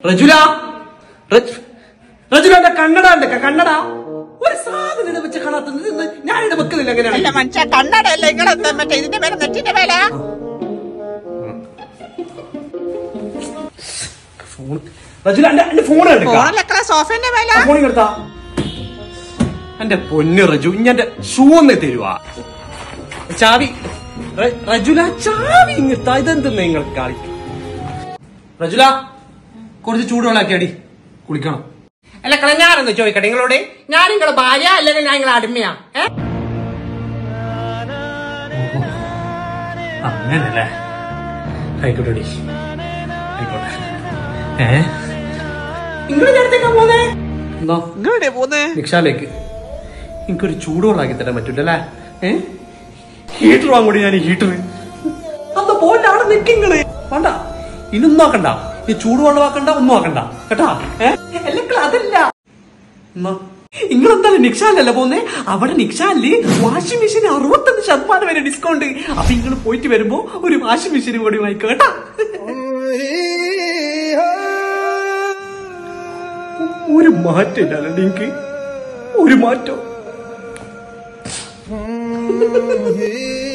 റജുല റജ്- റജുല എന്റെ കണ്ണട ഉണ്ട് കണ്ണട ഒരു സാധനം ഇട വെച്ച കാണാത്തത് ഇത് ഞാൻ ഇട വെക്കുന്നില്ല അല്ല എങ്ങനെയാണ് മനുഷ്യ കണ്ണടയല്ല നിങ്ങളെന്താ മറ്റേ ഇതിന്റെ മേലെ നെറ്റിന്റെ മേലെ ഫോൺ റജുല എന്റെ എന്റെ ഫോൺ എടുക്കാം ഫോണിലെത്ര സോഫന്റെ മേലെ ഫോൺ എടുത്താ എന്റെ പൊന്ന് റജു ഇഞ്ഞ എന്റെ ഷൂ ഒന്ന് തരുവാ ചാവി റെ- റജുല ചാവി ഇങ്ങത്താ ഇതെന്തെന്ന് നിങ്ങൾ കളി റജുല കുറച്ച് ചൂടുവെള്ളാക്കി അടി കുളിക്കണം അല്ല കള ഞാനൊന്ന് ചോദിക്കട്ടെ നിങ്ങളോട് ഞാൻ നിങ്ങളെ ഭാര്യ അല്ലെങ്കിൽ ഞാൻ നിങ്ങളെ അടിമയാ ഏ അങ്ങനല്ലേ ആയിക്കോട്ടെ അടി ആയിക്കോട്ടെ ഏ നിങ്ങൾ അടുത്തേക്കാ പോന്നേ എന്താ നിങ്ങളുടെ പോന്നേ നിക്ഷാലേക്ക് എനിക്കൊരു ചൂടുവെള്ളാക്കി തരാൻ പറ്റൂലല്ലേ ഏ ഹീറ്റർ വാങ്ങൂടി ഞാൻ ഹീറ്റർ അന്ത പോലെ അവിടെ നിൽക്കിങ്ങള് വേണ്ട ഇനൊന്നും ആക്കണ്ട ഈ ചൂടുവെള്ളം ആക്കണ്ട ഒന്നും ആക്കണ്ട കേട്ടാ ഏ അല്ലെങ്കിൽ അതല്ല നിങ്ങൾ എന്തായാലും നിക്ഷാലല്ല പോന്നേ അവിടെ നിക്ഷാലില് വാഷിംഗ് മെഷീൻ അറുപത്തൊന്ന് ശതമാനം വരെ ഡിസ്കൗണ്ട് അപ്പൊ നിങ്ങൾ പോയിട്ട് വരുമ്പോ ഒരു വാഷിംഗ് മെഷീൻ കൂടി വാങ്ങിക്കോ കേട്ടാ ഒരു മാറ്റമില്ല നിങ്ങൾക്ക് ഒരു മാറ്റം